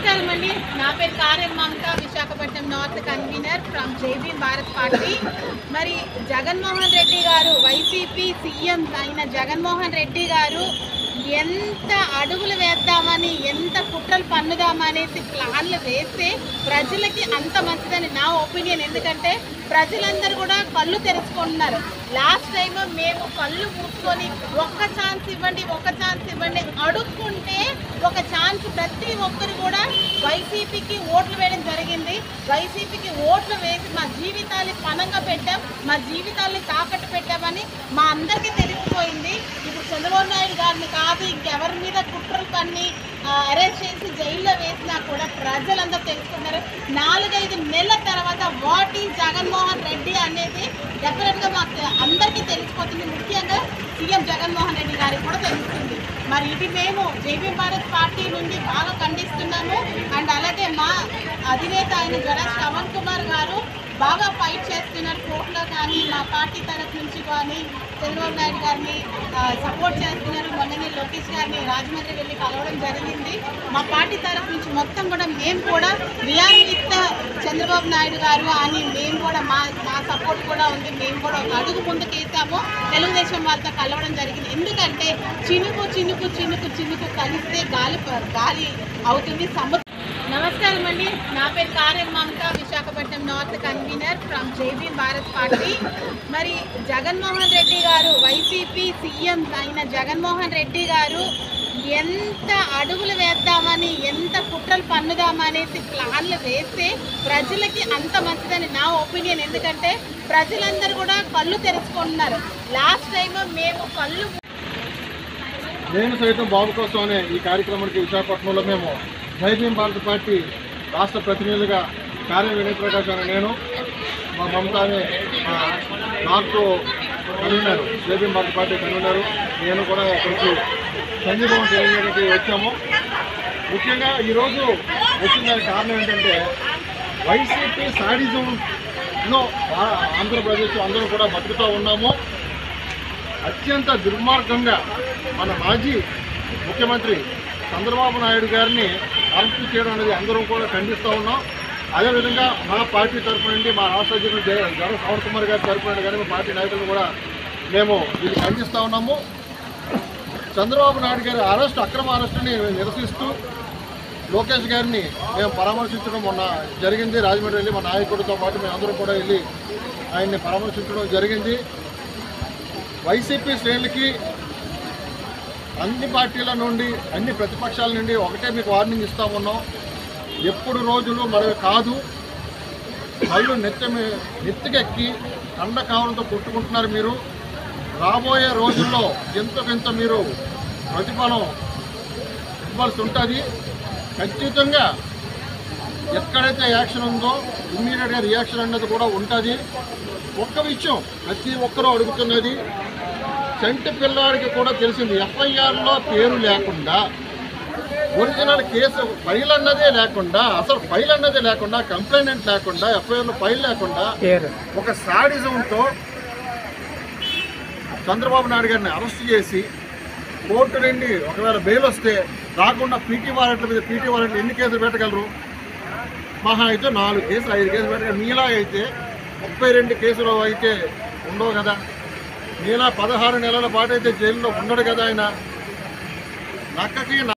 నమస్కారం అండి నా పేరు కార్యం Mamata Visakhapatnam north convener from JB Bharat party మరి జగన్మోహన్ రెడ్డి గారు వైసీపీ సీఎం అయిన జగన్మోహన్ రెడ్డి గారు ఎంత అడుగులు వేద్దామని ఎంత కుట్రలు పన్నుదామనేసి ప్లాన్లు వేస్తే ప్రజలకి అంత మంచిదని నా ఒపీనియన్ ఎందుకంటే ప్రజలందరూ కూడా కళ్ళు తెరుచుకుంటున్నారు లాస్ట్ టైం మేము కళ్ళు మూసుకొని ఒక్క ఛాన్స్ ఇవ్వండి ఒక్క ఛాన్స్ ఇవ్వండి అడుక్కుంటే ఒక ఛాన్స్ ప్రతి ఒక్కరు కూడా వైసీపీకి ఓట్లు వేయడం జరిగింది వైసీపీకి ఓట్లు వేసి మా జీవితాన్ని పనంగా పెట్టాం మా జీవితాల్ని తాకట్టు పెట్టామని మా అందరికీ తెలిసిపోయింది ఇప్పుడు చంద్రబాబు నాయుడు గారిని కాదు ఇంకెవరి మీద కుట్రలు పన్ని అరెస్ట్ చేసి జైల్లో వేసినా కూడా ప్రజలందరూ తెలుసుకున్నారు నాలుగైదు నెలల తర్వాత వాట్ ఈ జగన్మోహన్ రెడ్డి అనేది డెఫినెట్గా మాకు అందరికీ తెలిసిపోతుంది ముఖ్యంగా సీఎం జగన్మోహన్ రెడ్డి గారికి కూడా తెలుస్తుంది మరి ఇది మేము జేబీ భారత్ పార్టీ నుండి బాగా ఖండిస్తున్నాము అండ్ అలాగే మా అధినేత అయిన జడ శ్రవణ్ కుమార్ గారు బాగా ఫైట్ చేస్తున్నారు కోర్టులో కానీ మా పార్టీ తరఫు నుంచి కానీ చంద్రబాబు నాయుడు గారిని సపోర్ట్ చేస్తున్నారు మొన్ననే లోకేష్ గారిని రాజమండ్రి వెళ్ళి కలవడం జరిగింది మా పార్టీ తరఫు నుంచి మొత్తం కూడా మేము కూడా విఆర్ విత్ చంద్రబాబు నాయుడు గారు అని మేము కూడా మా మా సపోర్ట్ కూడా ఉంది మేము కూడా ఒక అడుగు ముందుకు వేసాము తెలుగుదేశం వాళ్ళతో కలవడం జరిగింది ఎందుకంటే చినుకు చినుకు చినుకు చినుకు కలిస్తే గాలి ప- గాలి అవుతుంది సముద్రం నమస్కారం అండి నా పేరు కార్యం Mamata Visakhapatnam north convener from JB Bharat party మరి జగన్మోహన్ రెడ్డి గారు వైసీపీ సీఎం అయిన జగన్మోహన్ రెడ్డి గారు ఎంత అడుగులు వేద్దామని ఎంత కుట్రలు పన్నుదామనేసి ప్లాన్లు వేస్తే ప్రజలకి అంత మంచిదని నా ఒపీనియన్ ఎందుకంటే ప్రజలందరూ కూడా కళ్ళు తెరుచుకుంటున్నారు లాస్ట్ టైం మేము కళ్ళు నేను సైతం బాబు కోసం అనే ఈ కార్యక్రమానికి విశాఖపట్నంలో మేము జైభీం భారత పార్టీ రాష్ట్ర ప్రతినిధులుగా కార్య వినయ్ ప్రకాష్ అనే నేను మా మమత అనే మా నార్త్ కన్వీనర్ జైభీం భారత పార్టీ కన్వీనర్ నేను కూడా ఇక్కడికి సంజీభవం తెలియజేయడానికి వచ్చాము ముఖ్యంగా ఈరోజు వచ్చిన దానికి కారణం ఏంటంటే వైసీపీ సాడిజంలో ఆంధ్రప్రదేశ్ అందరూ కూడా బతుకుతూ ఉన్నాము అత్యంత దుర్మార్గంగా మన మాజీ ముఖ్యమంత్రి చంద్రబాబు నాయుడు గారిని అరెస్ట్ చేయడం అనేది అందరం కూడా ఖండిస్తూ ఉన్నాం అదేవిధంగా మా పార్టీ తరపు నుండి మా రాష్ట్ర అధ్యక్షుడు జగ జగన్ పవన్ కుమార్ గారి తరపు నుండి కానీ మా పార్టీ నాయకులు కూడా మేము ఇది ఖండిస్తూ ఉన్నాము చంద్రబాబు నాయుడు గారి అరెస్ట్ అక్రమ అరెస్టుని నిరసిస్తూ లోకేష్ గారిని మేము పరామర్శించడం మొన్న జరిగింది రాజమండ్రి వెళ్ళి మా నాయకుడితో పాటు మేము అందరం కూడా వెళ్ళి ఆయన్ని పరామర్శించడం జరిగింది వైసీపీ శ్రేణులకి అన్ని పార్టీల నుండి అన్ని ప్రతిపక్షాల నుండి ఒకటే మీకు వార్నింగ్ ఇస్తా ఉన్నాం ఎప్పుడు రోజులు మనవి కాదు కళ్ళు నెత్తి మీ- నెత్తికెక్కి కండ కావడంతో కొట్టుకుంటున్నారు మీరు రాబోయే రోజుల్లో ఎంతోకెంత మీరు ప్రతిఫలం ఇవ్వాల్సి ఉంటుంది ఖచ్చితంగా ఎక్కడైతే యాక్షన్ ఉందో ఇమ్మీడియట్గా రియాక్షన్ అనేది కూడా ఉంటుంది ఒక్క విషయం ప్రతి ఒక్కరూ అడుగుతున్నది చంటి పిల్లాడికి కూడా తెలిసింది ఎఫ్ఐఆర్లో పేరు లేకుండా ఒరిజినల్ కేసు ఫైల్ అన్నదే లేకుండా అసలు ఫైల్ అన్నదే లేకుండా కంప్లైంట్ లేకుండా ఎఫ్ఐఆర్లో ఫైల్ లేకుండా ఒక సాడిజంతో చంద్రబాబు నాయుడు గారిని అరెస్ట్ చేసి కోర్టు నుండి ఒకవేళ బెయిల్ వస్తే రాకుండా పీటీ వారెంట్ల మీద పీటీ వారెంట్లు ఎన్ని కేసులు పెట్టగలరు మహా అయితే నాలుగు కేసులు ఐదు కేసులు పెట్టగలరు మీలా అయితే ముప్పై రెండు కేసులు అయితే ఉండవు కదా మీలా పదహారు నెలల పాటు అయితే జైల్లో ఉండడు కదా ఆయన నక్కకి